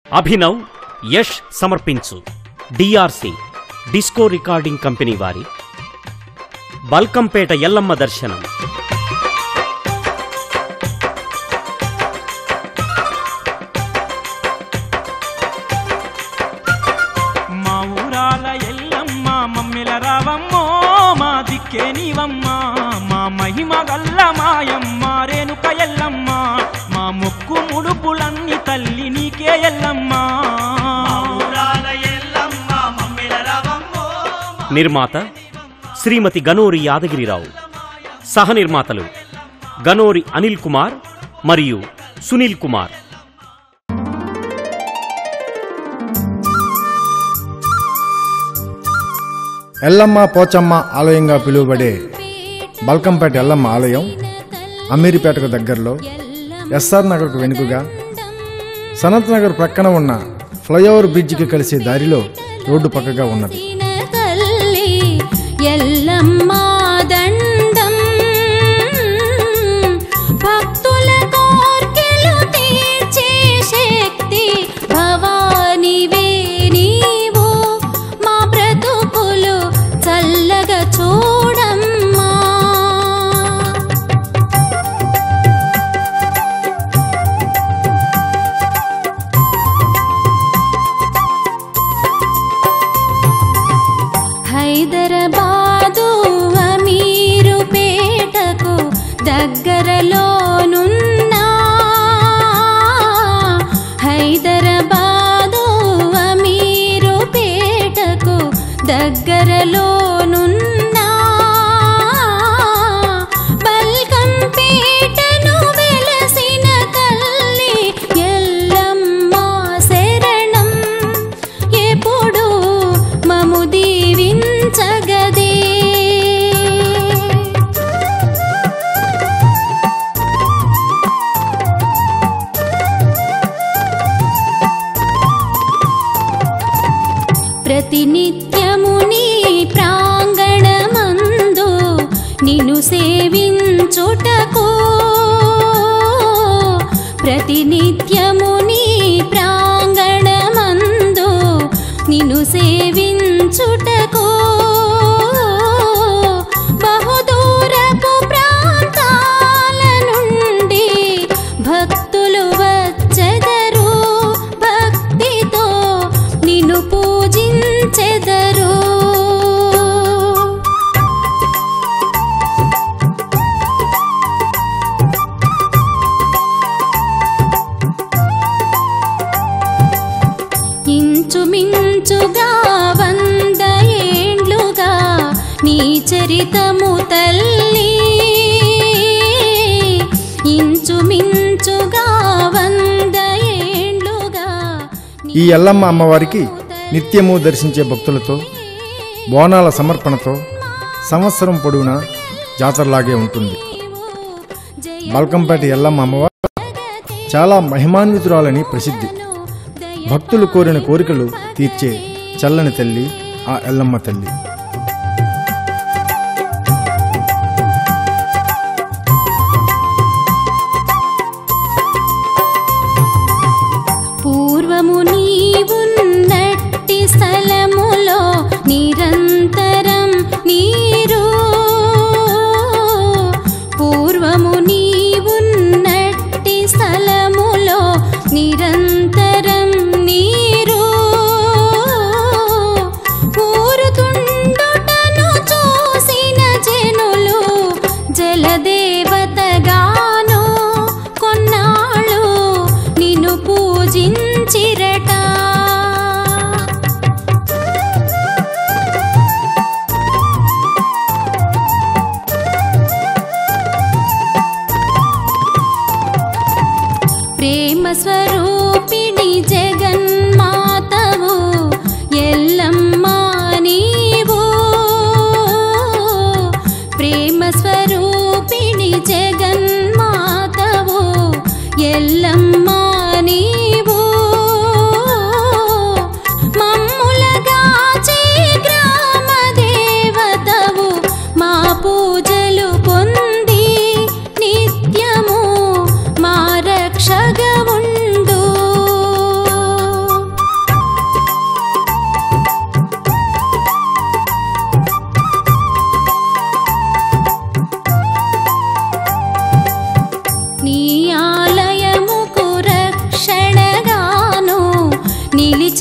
అభినవ్ యష్ సమర్పించు DRC disco recording company వారి బల్కంపేట ఎల్లమ్మ దర్శనం మా ఊరాల ఎల్లమ్మ మమ్మిల రావమ్మో మా దిక్కే నీవమ్మ మా మహిమ గల్ల మాయమ్మ రేణుక ఎల్లమ్మ మా మొక్కు ముడుపులన్నీ తల్లి నీకే ఎల్లమ్మ నిర్మాత శ్రీమతి గనోరి యాదగిరిరావు సహ నిర్మాతలు గనోరి అనిల్ కుమార్ మరియు సునీల్ కుమార్ ఎల్లమ్మ పోచమ్మ ఆలయంగా పిలువబడే బల్కంపేట ఎల్లమ్మ ఆలయం అమీర్పేటకు దగ్గరలో ఎస్ఆర్ నగర్కు వెనుకగా సనత్ నగర్ ప్రక్కన ఉన్న ఫ్లైఓవర్ బ్రిడ్జికి కలిసే దారిలో రోడ్డు పక్కగా ఉన్నది తల్లి ఎల్లమ్మ దండం భక్తుల కోర్కెలు తీర్చే శక్తి భవానివే నీవు మా బ్రతుకులు చల్లగా చూడమ్మా హైదరాబాదు అమీరుపేటకు దగ్గరలోనున్నా హైదరాబాదు అమీరుపేటకు దగ్గరలోనున్నా బల్కంపేటను వెలసిన తల్లి ఎల్లమ్మ శరణం ఎప్పుడు మము దీవించగదే ప్రతినిత్యము నీ ప్రాంగణమందు నిన్ను సేవించుటకు ప్రతినిత్యము నీ ప్రాంగణమందు నిన్ను సేవించుటకు బహుదూరపు ప్రాంతాల నుండి భక్తులు వచ్చెదరు భక్తితో నిన్ను పూజించెదరు ఇంచుమించుగా వంద ఏండ్లుగా నీ చరితము తల్లి ఇంచుమించుగా వంద ఏండ్లుగా ఈ ఎల్లమ్మ అమ్మవారికి నిత్యము దర్శించే భక్తులతో బోనాల సమర్పణతో సంవత్సరం పొడవునా జాతరలాగే ఉంటుంది బల్కంపేట ఎల్లమ్మ అమ్మవారు చాలా మహిమాన్వితురాలని ప్రసిద్ధి భక్తులు కోరిన కోరికలు తీర్చే చల్లని తల్లి ఆ ఎల్లమ్మ తల్లి పూర్వము నీవున్నట్టి స్థలములో నిరంతరం నీరు పూర్వము నీవున్నట్టి స్థలములో నిరంతరం నీరు ఊరుతుండుటను చూసిన జనులు జలదేవతగాను కొన్నాళ్ళు నిన్ను పూజించిరట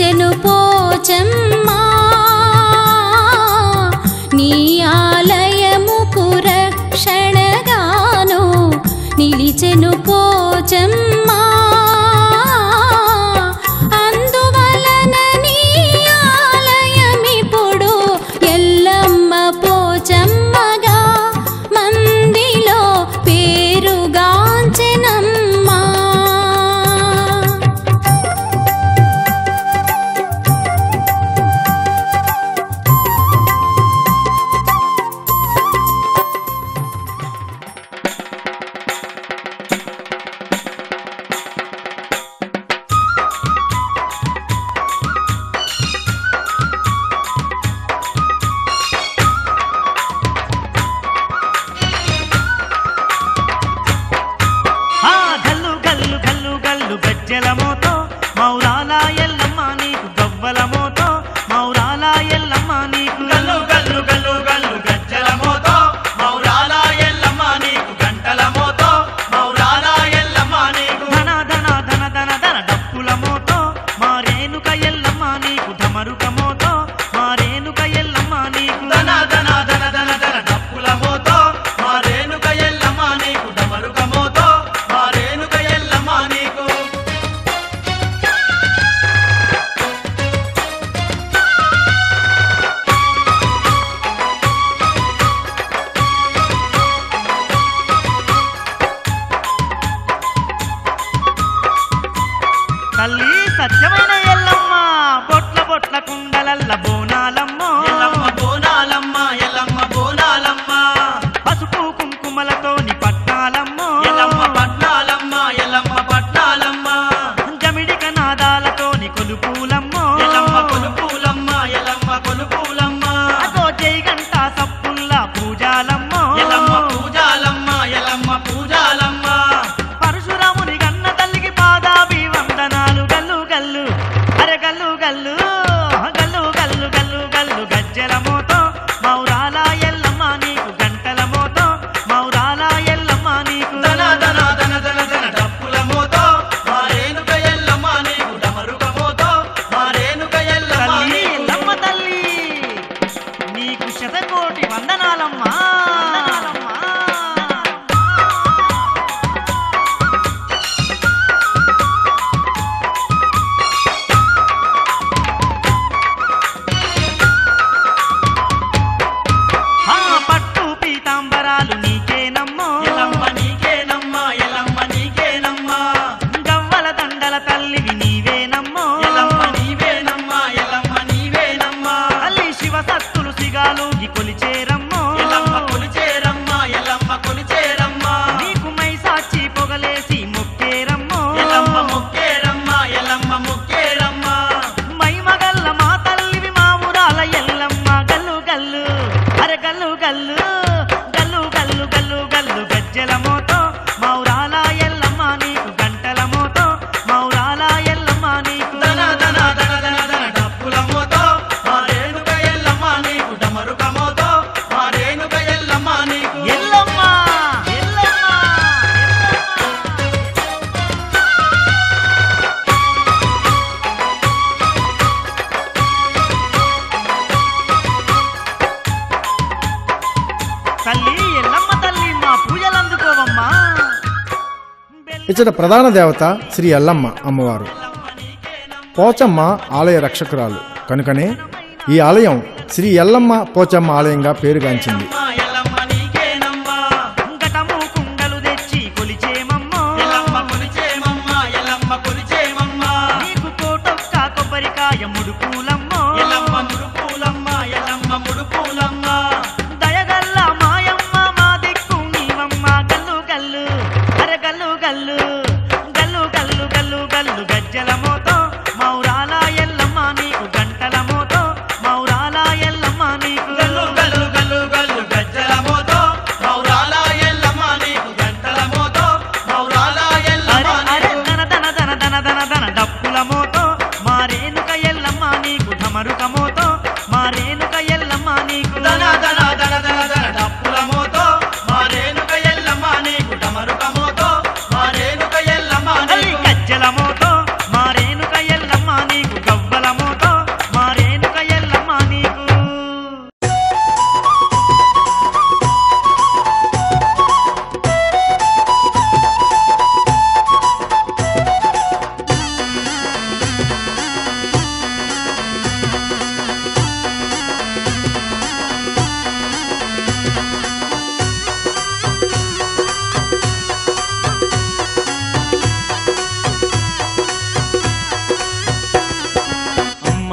నిలిచెను పోచమ్మా నీ ఆలయముకు రక్షణగాను నిలిచెను పోచమ్మా అందువలన నీ ఆలయమిప్పుడు ఎల్లమ్మ పోచమ్మగా మందిలో పేరుగాంచెనమ్మా ఆ గల్లు గల్లు గల్లు గల్లు గజ్జెల మోతో మౌరాల ఎల్లమ్మ నీకు గవ్వల మోతో మౌరాల ఎల్లమ్మ నీకు గల్లు గల్లు గల్లు గల్లు గజ్జల మోతో మౌరాల ఎల్లమ్మ నీకు గంటల మోతో మౌరాల ఎల్లమ్మ నీకు ధన ధన ధన ధన ధన డప్పుల మోతో మా రేణుక ఎల్లమ్మ నీకు ఢమరుక మోతో మా రేణుక ఎల్లమ్మ నీకు ధన ధన ధన ధన ధన డప్పుల మోతో మా రేణుక ఎల్లమ్మ నీకు డమరుక మోతో మా రేణుక ఎల్లమ్మ నీకు తల్లి సత్యమైన ఎల్లమ్మ బొట్ల బొట్ల కుండలల్ల బోనాలమ్మో ఎల్లమ్మ బోనాలమ్మ ఎల్లమ్మ బోనాలమ్మ పసుపు కుంకుమలతోని పట్టాలమ్మో ఎల్లమ్మ పట్నాలమ్మ ఎల్లమ్మ పట్నాలమ్మ జమిడిక నాదాలతోని కొలుపులమ్మో ఎల్లమ్మ కొలుపులమ్మ ఎల్లమ్మ కొలుపులమ్మ అదో జై గంట సప్పుల్లా పూజాలమ్మో ఎల్లమ్మ పూజాలమ్మ ఎల్లమ్మ పూజాలమ్మ పరశురాముని గన్న తల్లికి పాదాభి వందనాలు గల్లు గల్లు అరే గల్లు గల్లు గల్లు గల్లు గల్లు గల్లు గజ్జెల మోతో మౌరాల ఎల్లమ్మ నీకు గంటల మోతో మౌరాల ఎల్లమ్మ నీకు ధన ధన ధన ధన ధన డప్పుల మోతో మా రేణుక ఎల్లమ్మ నీకు డమరుక మోతో మా రేణుక ఎల్లమ్మ తల్లి నీకు ఎల్లమ్మ తల్లి నీకు శతకోటి వందనాలమ్మా ఆ పట్టు పీతాంబరాలు నీకేనమ్మో ఎల్లమ్మ నీకేనమ్మ ఎల్లమ్మ నీకేనమ్మ గవ్వల దండల తల్లివి నీవేనమ్మో ఎల్లమ్మ నీవేనమ్మ ఎల్లమ్మ నీవేనమ్మ తల్లి శివ సత్తులు సిగాలు కొలిచేరమ్మో ఎల్లమ్మ కొలిచేరమ్మ ఎల్లమ్మ కొలిచేరమ్మ నీకు మై సాచి పొగలేసి మొక్కేరమ్మో ఎల్లమ్మ మొక్కేరమ్మ ఎల్లమ్మ మొక్కేరమ్మ మై మగల్ల మా తల్లివి మా ఊరాల ఎల్లమ్మ గల్లు గల్లు అరే గల్లు గల్లు గల్లు గల్లు గల్లు గల్లు గజ్జెల మోతో మౌరాల ఎల్లమ్మ నీకు గంటల మోతో మౌరాల ఎల్లమ్మ నీకు ధన ధన ధన ధన ధన డప్పుల మోతో మా రేణుక ఎల్లమ్మ నీకు డమరుక మోతో మా రేణుక ఎల్లమ్మ నీకు ఎల్లమ్మ ఎల్లమ్మ ఎల్లమ్మ తల్లి ఎల్లమ్మ తల్లి మా పూజలు అందుకోవమ్మా ఇచ్చట ప్రధాన దేవత శ్రీ ఎల్లమ్మ అమ్మవారు పోచమ్మ ఆలయ రక్షకురాలు కనుకనే ఈ ఆలయం శ్రీ ఎల్లమ్మ పోచమ్మ ఆలయంగా పేరుగాంచింది మా ఎల్లమ్మ నీకేనమ్మ ఘటము కుండలు తెచ్చి కొలిచేమమ్మో ఎల్లమ్మ కొలిచేమమ్మ ఎల్లమ్మ కొలిచేమమ్మ నీకు కోటొక్క కొబ్బరికాయ ముడుపులమ్మో ఎల్లమ్మ ముడుపులమ్మ ఎల్లమ్మ ముడుపులమ్మ దయగల్ల మాయమ్మ మా దిక్కు నీవమ్మ గల్లు గల్లు అరే గల్లు గల్లు గల్లు గల్లు గల్లు గల్లు గజ్జల మోతో మౌరాల ఎల్లమ్మ నీకు గంటల మోతో మౌరాల ఎల్లమ్మ నీకు గల్లు గల్లు గల్లు గల్లు గజ్జల మోతో మౌరాల ఎల్లమ్మ నీకు గంటల మోతో మౌరాల ఎల్లమ్మ అరే అరే నీకు దన దన దన దన దన దన డప్పుల మోతో మా రేణుక ఎల్లమ్మ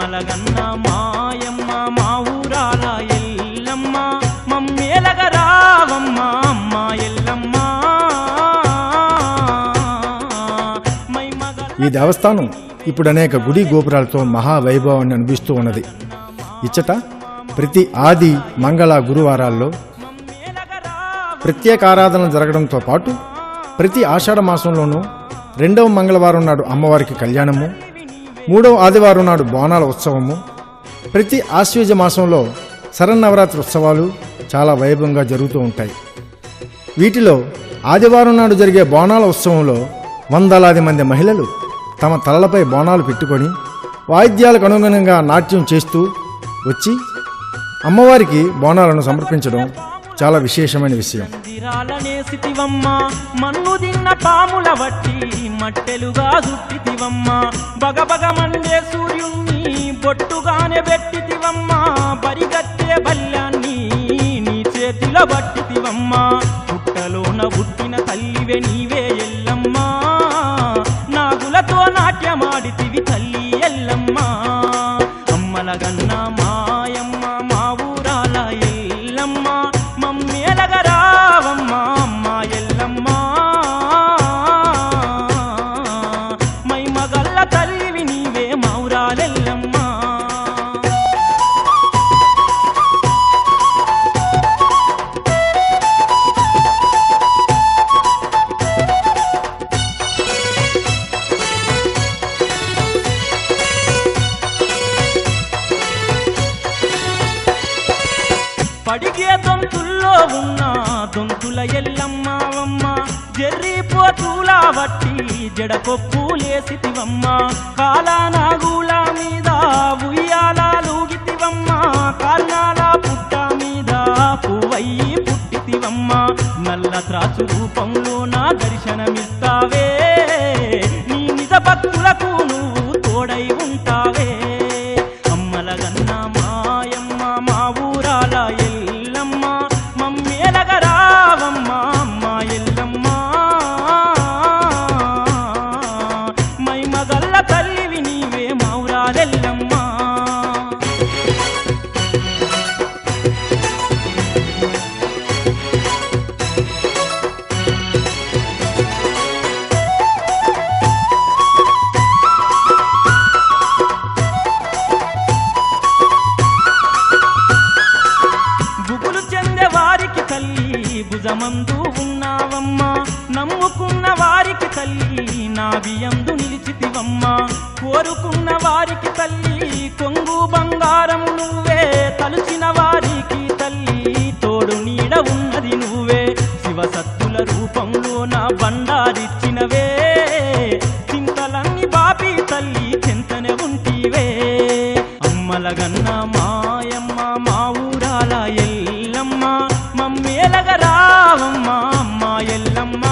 అమ్మలగన్న మాయమ్మ మా ఊరాల ఎల్లమ్మ మమ్మేలగ రావమ్మ అమ్మ ఎల్లమ్మ మై మగ ఈ దేవస్థానం ఇప్పుడు అనేక గుడి గోపురాలతో మహావైభవాన్ని అనిపిస్తూ ఉన్నది ఇచ్చట ప్రతి ఆది మంగళ గురువారాల్లో ప్రత్యేక ఆరాధనలు జరగడంతో పాటు ప్రతి ఆషాఢ మాసంలోనూ రెండవ మంగళవారం నాడు అమ్మవారికి కళ్యాణము మూడవ ఆదివారం నాడు బోనాల ఉత్సవము ప్రతి ఆశ్వేజ మాసంలో శరన్నవరాత్రి ఉత్సవాలు చాలా వైభవంగా జరుగుతూ ఉంటాయి వీటిలో ఆదివారం నాడు జరిగే బోనాల ఉత్సవంలో వందలాది మంది మహిళలు తమ తలలపై బోనాలు పెట్టుకొని వాయిద్యాలకు అనుగుణంగా నాట్యం చేస్తూ వచ్చి అమ్మవారికి బోనాలను సమర్పించడం చాలా విశేషమైన విషయం మందిరాలనేసితివమ్మ మన్ను తిన్న పాముల వట్టి మట్టెలుగా చుట్టితివమ్మ బగబగ మండే సూర్యుణ్ణి బొట్టుగానే పెట్టితివమ్మ బరిగట్టే బల్యాన్ని నీ చేతిలో పట్టితివమ్మ పుట్టలోన పుట్టిన తల్లివే నీవే ఎల్లమ్మ నాగులతో నాట్యమాడితివి తల్లి ఎల్లమ్మ అమ్మలగన్న మాయమ్మ మా ఊరాల ఎల్లమ్మ మమ్మేలగ రావమ్మ అమ్మ ఎల్లమ్మ మై మగల్ల తల్లివి నీవే మౌరాలెల్లమ్మ పడిగే దొంతుల్లో ఉన్న దొంతుల ఎల్లమ్మవమ్మ జర్రిపోతుల వట్టి జడకొప్పులేసితివమ్మ కాలానాగుల మీద ఉయ్యాలూగితివమ్మ కాల్నాల పుట్ట మీద పువ్వయ్యి పుట్టితివమ్మ నల్ల త్రాసు రూపంలో నా దర్శనమిస్తావే నీ నిజ భక్తులకు నువ్వు తోడై ఉంటావే అమ్మలగన్న మాయమ్మ మా ఊరాల ఎల్లమ్మ మమ్మేలగ రావమ్మ అమ్మ ఎల్లమ్మ మై మగల్ల తల్లివి నీవే మౌరాలెల్లమ్మ బుగులు చెందే వారికి తల్లి భుజమందు ఉన్నావమ్మా నమ్ముకున్న వారికి తల్లి నా బియందు నిలిచితివమ్మా కోరుకున్న వారికి తల్లి కొంగు బంగారం నువ్వే తలుచిన వారికి తల్లి తోడు నీడ ఉన్నది నువ్వే శివసత్తుల రూపంలో నా బండారిచ్చినవే చింతలన్నీ బాపి తల్లి చింతనే ఉంటివే అమ్మలగన్న మాయమ్మ మా ఊరాల ఎల్లమ్మ మమ్మేలగ రావమ్మ అమ్మ ఎల్లమ్మ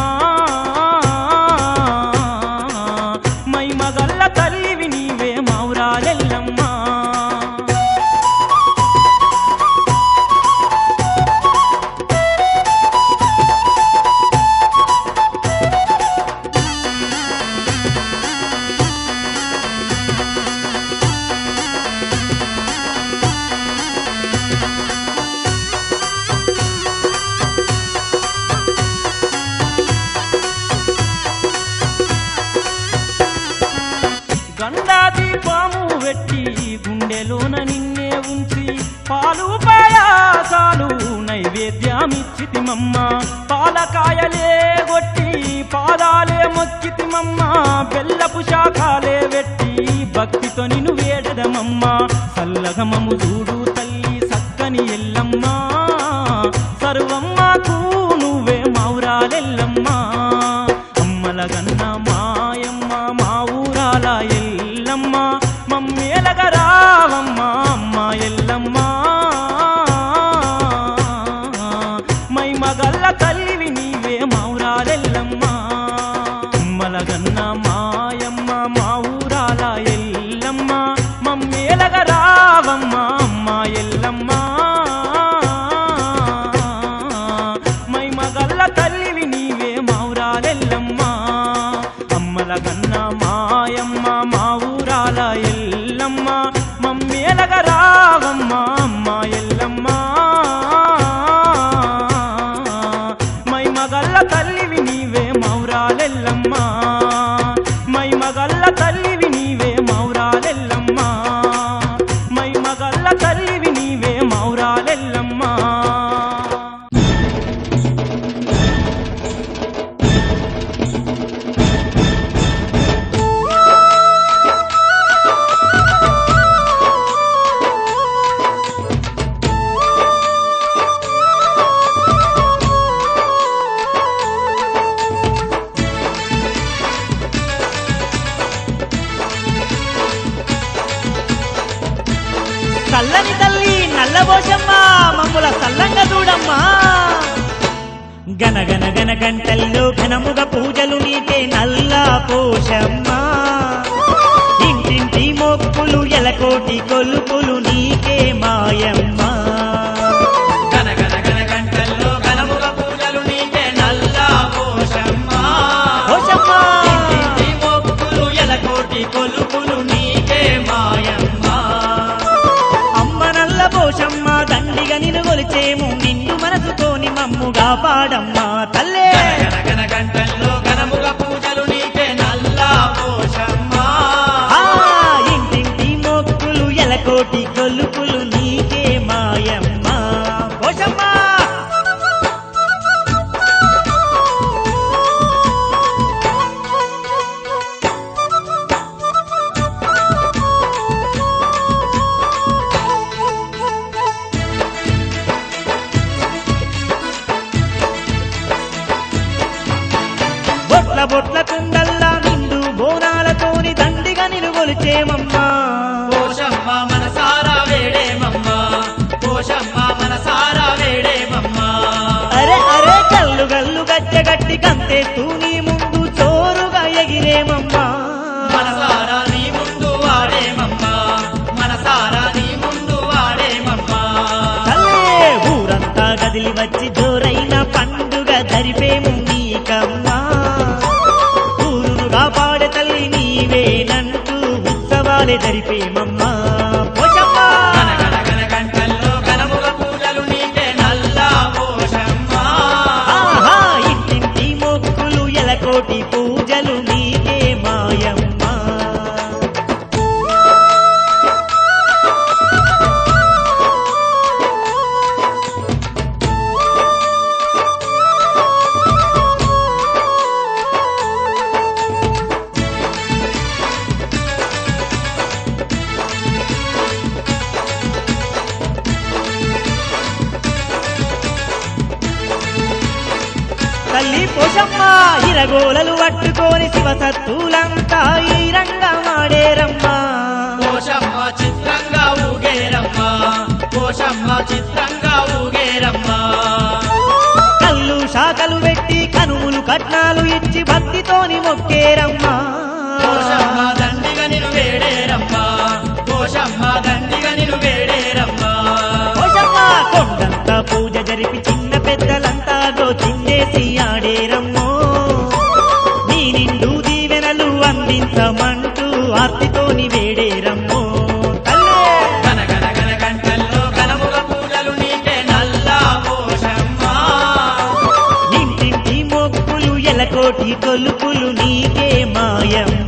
మై మగల్ల తల్లివి నీవే మౌరాలెల్లమ్మ గండాది పాము వెట్టి గుండెలోన నిన్నే ఉంచి పాలు పాయాసాలు నైవేద్యమిచ్చితిమమ్మ పాలకాయలే గొట్టి పాదాలే మొక్కితిమమ్మ బెల్లపు శాఖాలే వెట్టి భక్తితో నిన్ను వేడదమమ్మ సల్లగమము చూడు తల్లి సక్కని ఎల్లమ్మ సర్వమ్మకు నువ్వే మౌరాలెల్లమ్మ అమ్మలగన్న మాయమ్మ మా ఊరాల ఎల్లమ్మ మమ్మేలగ రావమ్మ అమ్మ ఎల్లమ్మ మై మగల్ల తల్లివి నీవే మౌరాలెల్లమ్మ అమ్మలగన్న మాయమ్మ మా ఊరాల ఎల్లమ్మ మమ్మేలగ రావమ్మ అమ్మ ఎల్లమ్మ మై మగల్ల తల్లివి నీవే మౌరాలెల్లమ్మ అమ్మలగన్న మాయమ్మ మా ఊరాల ఎల్లమ్మ మమ్మేలగ రావమ్మ అమ్మ ఎల్లమ్మ మై మగల్ల తల్లివి నీవే మౌరాలెల్లమ్మ మై మగల్ల తల్లివి నీవే మౌరాలెల్లమ్మ మై మగల్ల తల్లివి నీవే మౌరాలెల్లమ్మ చల్లని తల్లి నల్లబోషమ్మ మమ్ముల సల్లంగా చూడమ్మా గనగన గన గంటల్లో ఘనముగ పూజలు నీకే నల్ల పోషమ్మ ఇంటింటి మొక్కులు ఎలకోటి కొలుపులు నీకే మాయమ్మ గన గన గన గంటల్లో ఘనముగ పూజలు నీకే నల్ల పోషమ్మ పోషమ్మ ఇంటింటి మొక్కులు ఎలకోటి కొలుపులు నీకే మాయమ్మ అమ్మ నల్ల పోషమ్మ దండిగా నిన్ను కొలిచేము నిన్ను మనసుతోని మమ్ముగా పాడమ్మా తల్లే గన గన గంటల్లో ఘనముగ పూజలు నీకే నల్ల పోషమ్మ ఆ ఇంటింటి మొక్కులు ఎలకోటి కొలుపులు నీకే మాయమ్మ పోషమ్మ బొట్ల బొట్ల కుండల్లా నిండు బోనాలతోని దండిగా నిలుగొలిచేమమ్మా పోషమ్మ మనసారా వేడేమమ్మ పోషమ్మ మనసారా వేడేమమ్మ అరే అరే గల్లు గల్లు గజ్జె గట్టి కంతేస్తూ నీ ముందు చోరుగా ఎగిరేమమ్మా మనసారా నీ ముందు వాడేమమ్మ మనసారా నీ ముందు వాడేమమ్మ తల్లే ఊరంతా కదిలి వచ్చి జోరైన పండుగ జరిపేము నీకమ్మా ఊరును కాపాడే తల్లి నీవేనంటూ ఉత్సవాలే జరిపేమమ్మా పోషమ్మా గన గన గన గంటల్లో గనముగ పూజలు నీకే నల్ల పోషమ్మ ఆహా ఇంటింటి మొక్కులు ఎలకోటి పూజలు నీకే మాయమ్మ తల్లి పోషమ్మ ఇరగోలలు పట్టుకొని శివసత్తులంతా ఈ రంగమాడేరమ్మా పోషమ్మ చిత్రంగా ఊగేరమ్మ పోషమ్మ చిత్రంగా ఊగేరమ్మ కళ్ళు శాఖలు పెట్టి కనుములు కట్నాలు ఇచ్చి భక్తితోని మొక్కేరమ్మా పోషమ్మ దండిగా నిన్ను వేడేరమ్మ పోషమ్మ దండిగా నిన్ను వేడేరమ్మ పోషమ్మ కొండంతా పూజ జరిపి చిన్న పెద్దలంతా గోచిందేసి ఆడేరమ్మో నీ నిండు దీవెనలు అందించమంటూ ఆర్తితోని వేడేరమ్మో తల్లే గన గన గన గంటల్లో గనముగ పూజలు నీకే నల్ల పోషమ్మ ఇంటింటి మొక్కులు ఎలకోటి కొలుపులు నీకే మాయమ్మ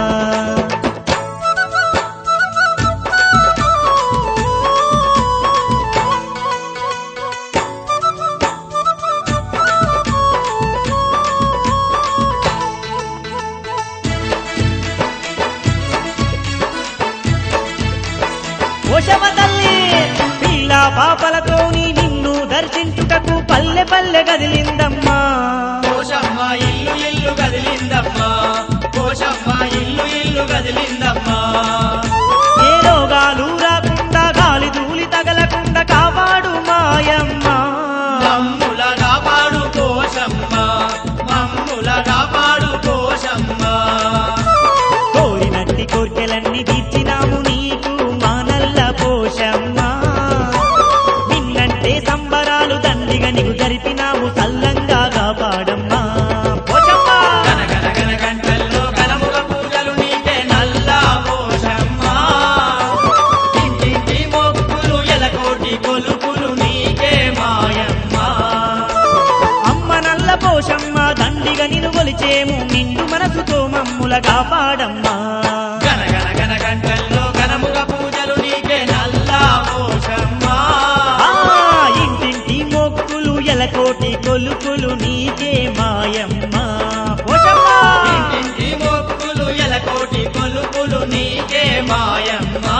పోషమ తల్లి పిల్ల పాపలతోని నిన్ను దర్శించుటకు పల్లె పల్లె గదిలిందమ్మా పోషమ్మ ఇల్లు ఇల్లు కదిలిందమ్మా పోషమ్మ ఇల్లు ఇల్లు కదిలిందమ్మా ఏ రోగాలు రాకుండా గాలి ధూళి తగలకుండా కాపాడు మాయమ్మ మమ్ముల కాపాడు పోషమ్మ మమ్ముల కాపాడు పోషమ్మ కోరినట్టి కోర్కెలన్నీ తీర్చినాము నీకు మానల్ల పోషమ్మ నిన్నంటే సంబరాలు దండిగా నీకు జరిపినాము సల్లంగా కాపాడమ్మా పోషమ్మ గన గన గన గంటల్లో గనముగ పూజలు నీకే నల్ల పోషమ్మ కొలిచేము నిండు మనసుతో మమ్ముల కాపాడమ్మా గన గన గన గంటల్లో ఘనముగా పూజలు నీకే నల్లా పోషమ్మా ఆ ఇంటింటి మొక్కులు ఎలకోటి కొలుకులు నీకే మాయమ్మ పోషమ్మా ఇంటింటి మొక్కులు ఎలకోటి కొలుపులు నీకే మాయమ్మా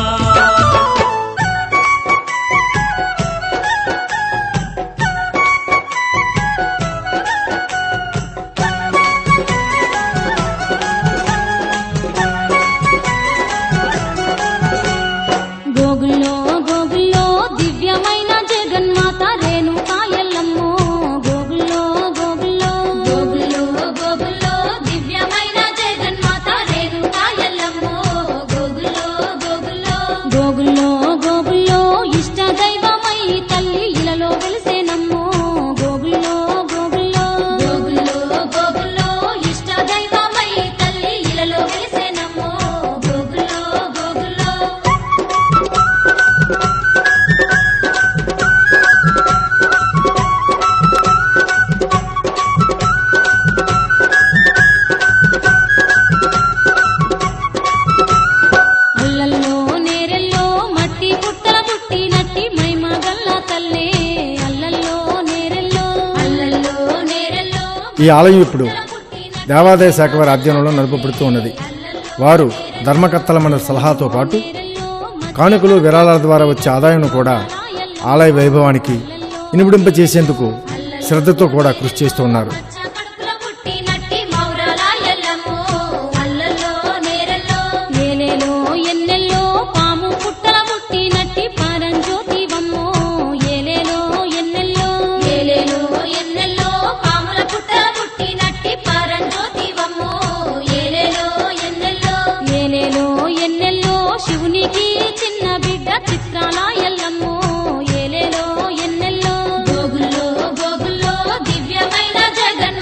గోగుల్లో గోగుల్లో దివ్యమైన జగన్మాత రేణుకా ఎల్లమ్మో గోగుల్లో గోగుల్లో గోగుల్లో గోగుల్లో దివ్యమైన జగన్మాత రేణుకా ఎల్లమ్మో గోగుల్లో గోగుల్లో గోగుల్లో గోగుల్లో ఇష్ట దైవమై తల్లి ఇలలో వెలిసేనమ్మో గోగుల్లో గోగుల్లో గోగుల్లో గోగుల్లో ఇష్ట దైవమై తల్లి ఇలలో వెలిసేనమ్మో గోగుల్లో గోగుల్లో అల్లల్లో నేరెల్లో మట్టి పుట్టల పుట్టినట్టి మైమగల్ల తల్లే అల్లల్లో నేరెల్లో అల్లల్లో నేరెల్లో ఈ ఆలయం ఇప్పుడు దేవాదాయ శాఖ వారి ఆధ్వర్యంలో నడుపబడుతూ ఉన్నది వారు ధర్మకర్తల మన సలహాతో పాటు కానుకలు విరాళాల ద్వారా వచ్చే ఆదాయం కూడా ఆలయ వైభవానికి ఇనుబడింపచేసేందుకు శ్రద్ధతో కూడా కృషి చేస్తూ ఉన్నారు మచ్చ కడుపుల పుట్టినట్టి మౌరాల ఎల్లమ్మో అల్లల్లో నేరెల్లో ఏలేలో ఎన్నెల్లో పాము పుట్టల పుట్టినట్టి పరంజ్యోతివమ్మో ఏలేలో ఎన్నెల్లో ఏలేలో ఎన్నెల్లో పాముల పుట్టల పుట్టినట్టి పరంజ్యోతివమ్మో ఏలేలో ఎన్నెల్లో ఏలేలో ఎన్నెల్లో శివునికి చిన్న బిడ్డ చిత్రాల ఎల్లమ్మో ఏలేలో ఎన్నెల్లో గోగుల్లో గోగుల్లో దివ్యమైన జగన్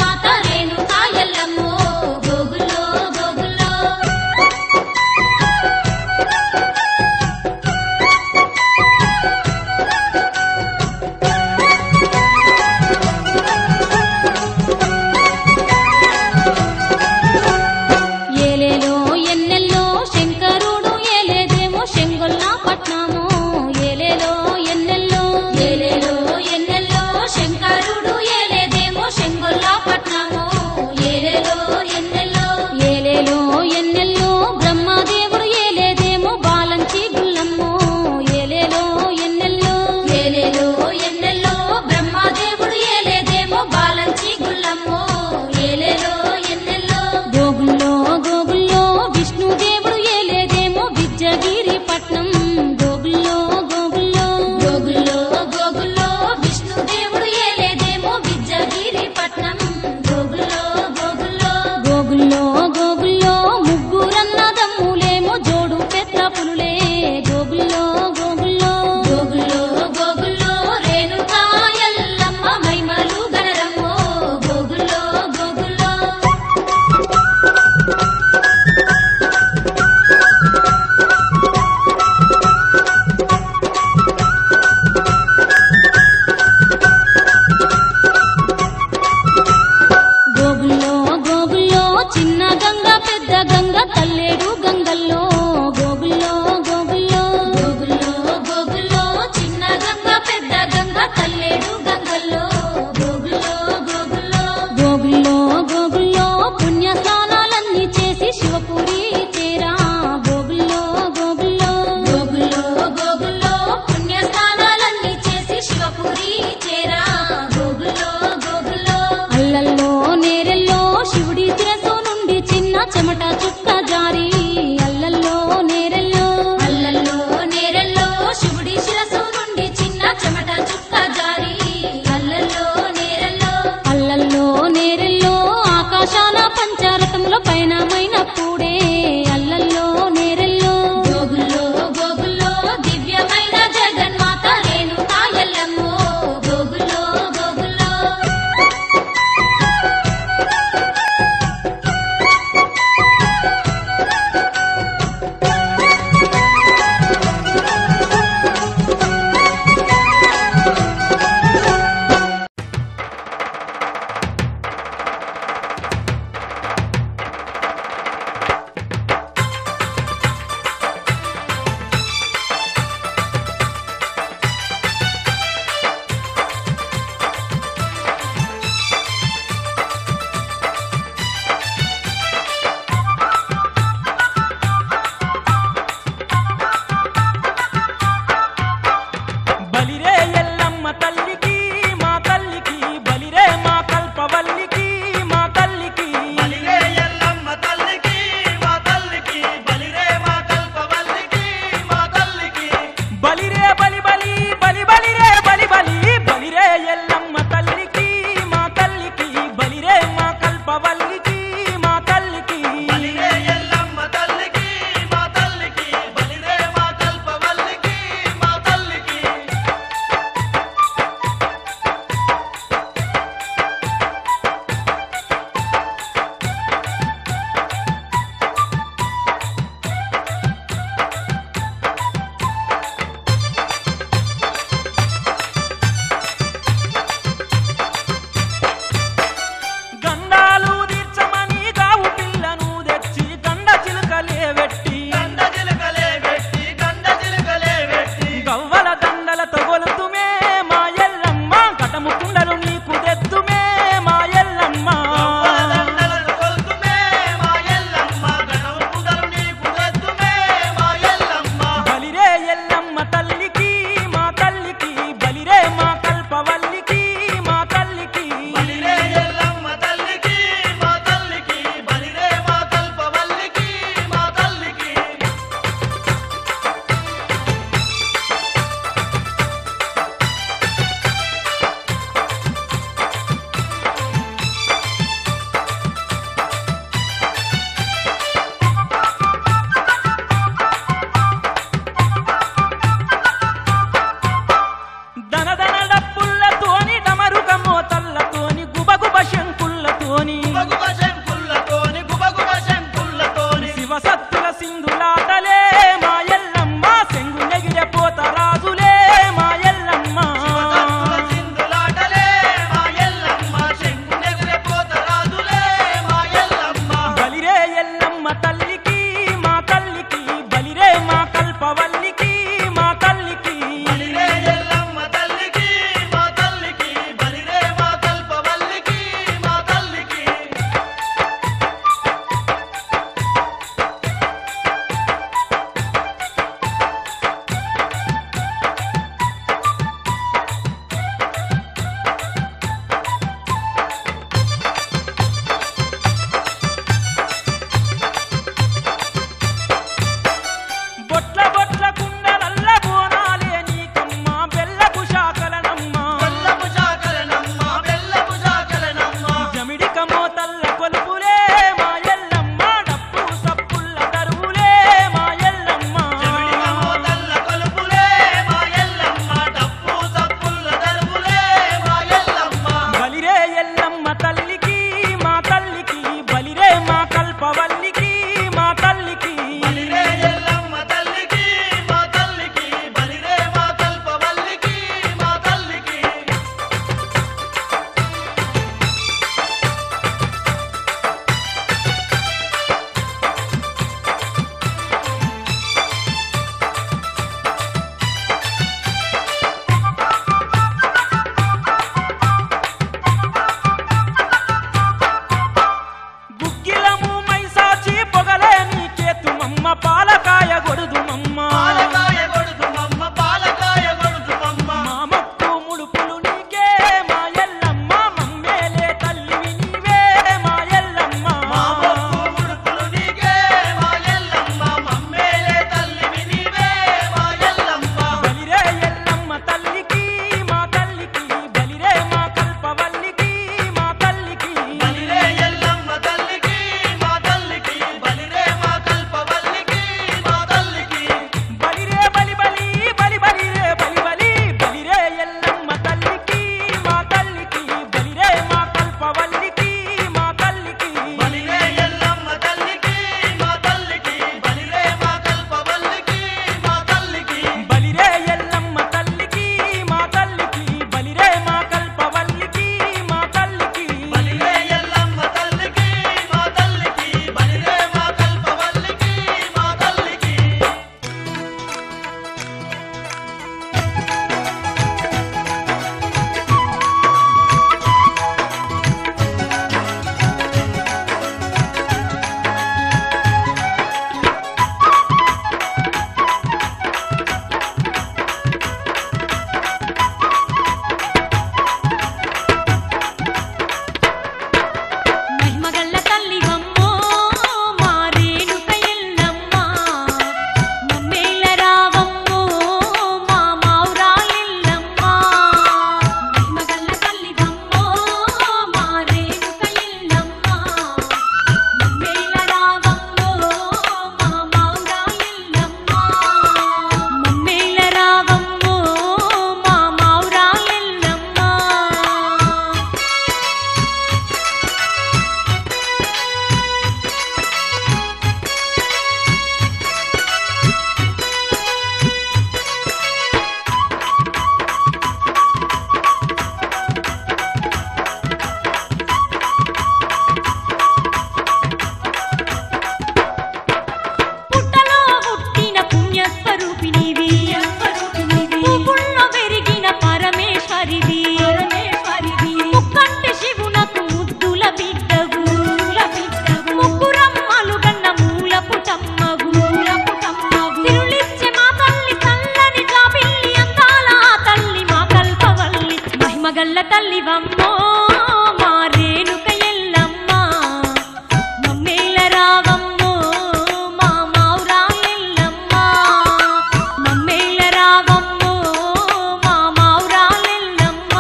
మహిమగల్ల తల్లివమ్మో మా రేణుక ఎల్లమ్మ మమ్మేల రావమ్మో మా మౌరా ఎల్లమ్మ మమ్మేల రావమ్మో మా మౌరా ఎల్లమ్మ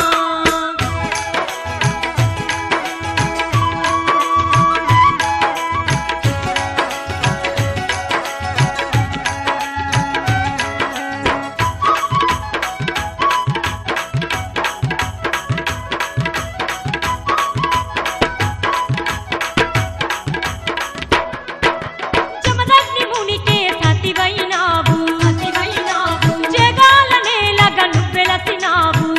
జమదగ్ని మునికే సతివైనావు జగాల నేలగా నువ్వెలసినావు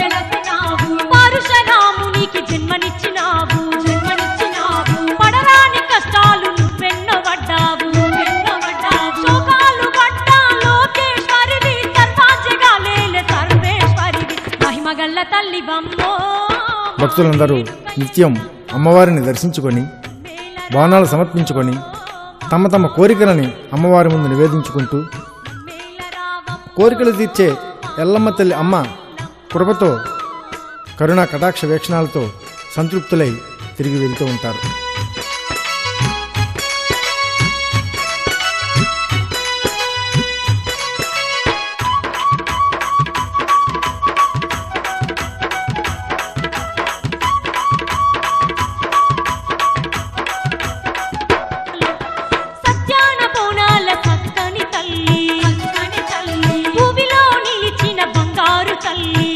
పరుశరామునికి జన్మనిచ్చినావు పడరాని కష్టాలు నువ్వెన్నో పడ్డావు శోకాలు పడ్డ లోకేశ్వరివి సర్వాజగాలేల సర్వేశ్వరివి మహిమగల్ల తల్లివమ్మో భక్తులందరూ నిత్యం అమ్మవారిని దర్శించుకొని బాణాలు సమర్పించుకొని తమ తమ కోరికలని అమ్మవారి ముందు నివేదించుకుంటూ కోరికలు తీర్చే ఎల్లమ్మ తల్లి అమ్మ కృపతో కరుణా కటాక్ష వీక్షణాలతో సంతృప్తులై తిరిగి వెళ్తూ ఉంటారు సత్యాన బోనాల చక్కని తల్లి భూమిలో నిలిచిన బంగారు తల్లి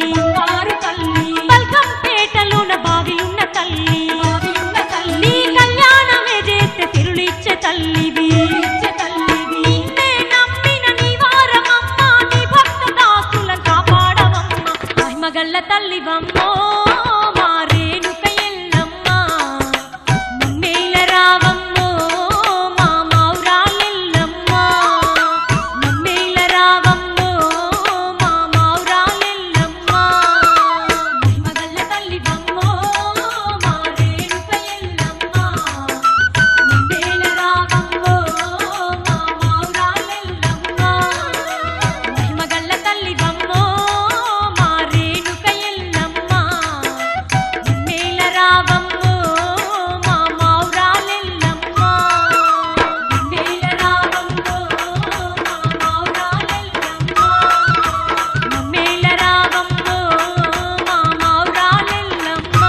బల్కంపేటలోన బావి ఉన్న తల్లి నీ కళ్యాణమే చేస్తే తిరులిచ్చే తల్లివి నిన్నే నమ్మిన నీ వారమమ్మ నీ భక్త దాసులను కాపాడవమ్మ మహిమగల్ల తల్లివమ్మో మా రేణుక ఎల్లమ్మ మమ్మేల రావమ్మో మా మౌరాలెల్లమ్మ మమ్మేల రావమ్మో మా మౌరాలెల్లమ్మ మహిమగల్ల తల్లివమ్మో మా రేణుక ఎల్లమ్మ మమ్మేల రావమ్మో మా మౌరాలెల్లమ్మ మహిమగల్ల తల్లివమ్మో మా రేణుక ఎల్లమ్మ మమ్మేల రావమ్మో మా మౌరాలెల్లమ్మ మమ్మేల రావమ్మో మా మౌరాలెల్లమ్మ మమ్మేల రావమ్మో మా మౌరాలెల్లమ్మ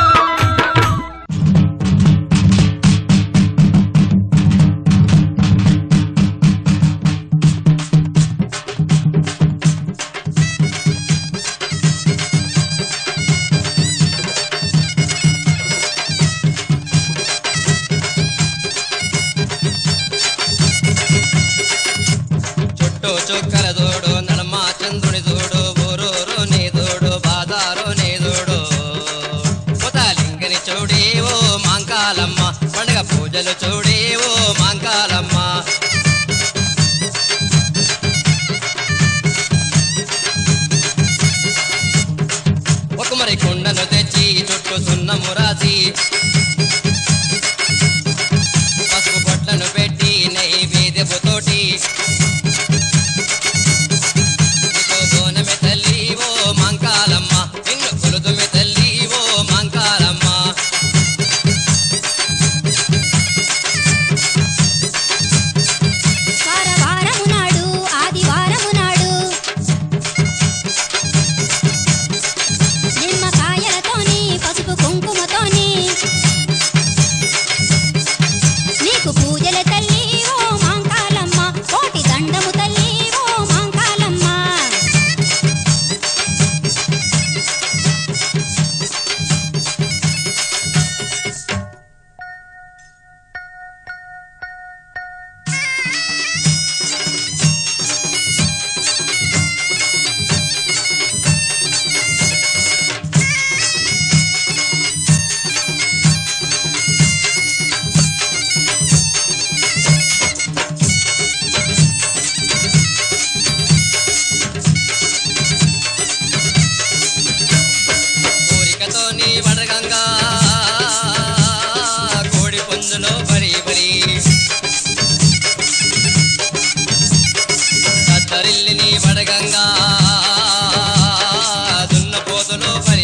చుట్టూ చుక్కల చూడు నడమ చంద్రుని చూడు ఊరూరు నీ చూడు బాదారు నీ చూడు పుతాలింగని చూడి ఓ మాంకాలమ్మ పండుగ పూజలు చూడి ఓ మాంకాలమ్మ ఒక మరి కుండను తెచ్చి చుట్టూ సున్నము రాసి పసుపు బొట్లను పెట్టి నైవేద్యపుతోటి నీకో బోనమే తల్లి ఓ మాంకాలమ్మ నిన్ను కొలుతుమే తల్లి ఓ మాంకాలమ్మ వారవారము నాడు ఆదివారము నాడు నిమ్మకాయలతోని పసుపు కుంకుమతోని నీకు పూజల తల్లి ఓ మాంకాలమ్మ కోటి దండము తల్లి ఓ మాంకాలమ్మ కోరికతో నీ వడగంగా కోడి పుంజులో బరి బరి కత్తరిల్లి నీ వడగంగా దున్న పోతులో బరి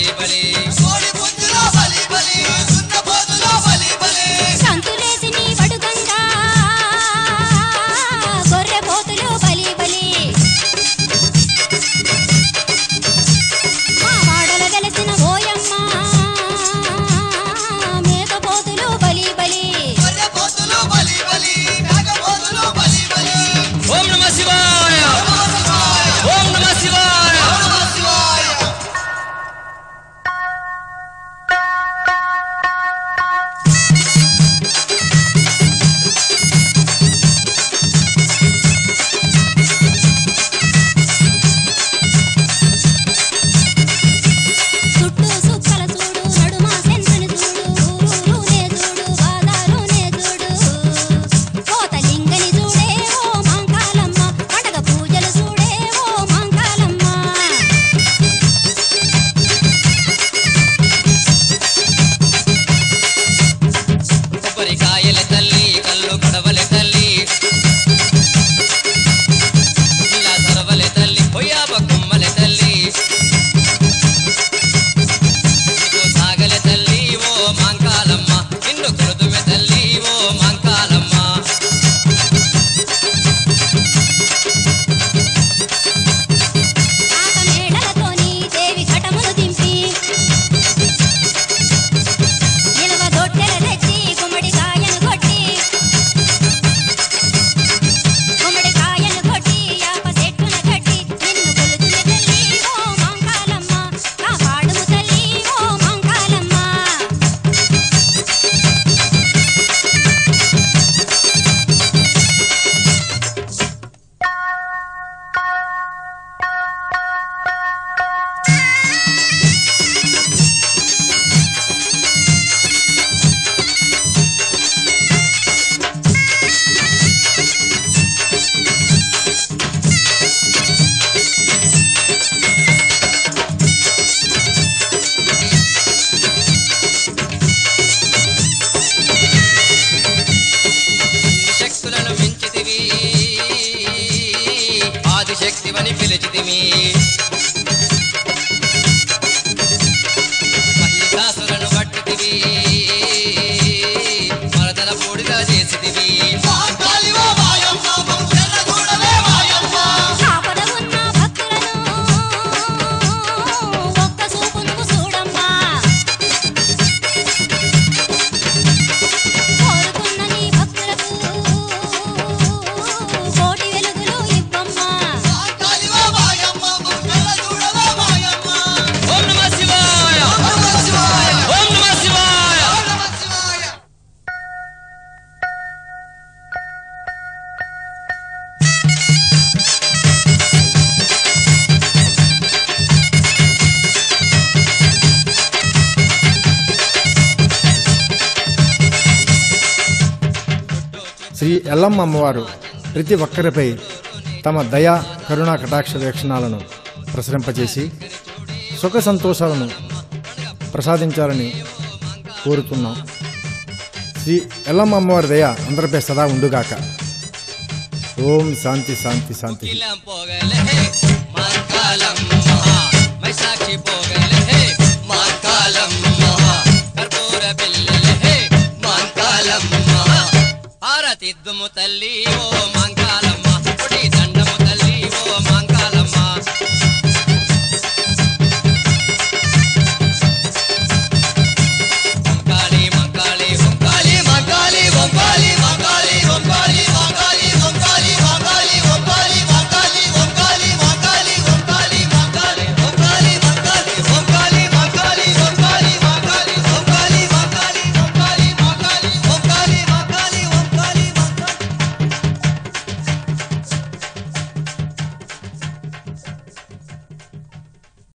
ఆదిశక్తివని పిలిచితిమి మహిషాసులను పట్టితివి మరదల పూడిగా చేసితివి ఆపద ఉన్న భక్తులను ఒక్క చూపు నువ్వు చూడమ్మా కోరుకున్న నీ భక్తులకు కోటి వెలుగులు ఇవ్వమ్మా ఓం నమ శివాయ ఓం నమ శివాయ శ్రీ ఎల్లమ్మ అమ్మవారు ప్రతి ఒక్కరిపై తమ దయా కరుణా కటాక్ష వీక్షణాలను ప్రసరింపచేసి సుఖ సంతోషాలను ప్రసాదించాలని కోరుతున్నాం శ్రీ ఎల్లమ్మ అమ్మవారి దయ అందరిపై సదా ఉండుగాక ఓం శాంతి శాంతి శాంతి ఇలం పోగలే మాంకాలం మైసాక్షి పోగలే మాంకాలం కర్పూర బిల్లలే మాంకాలం హారతిద్దుము తల్లి ఓ మాంకాల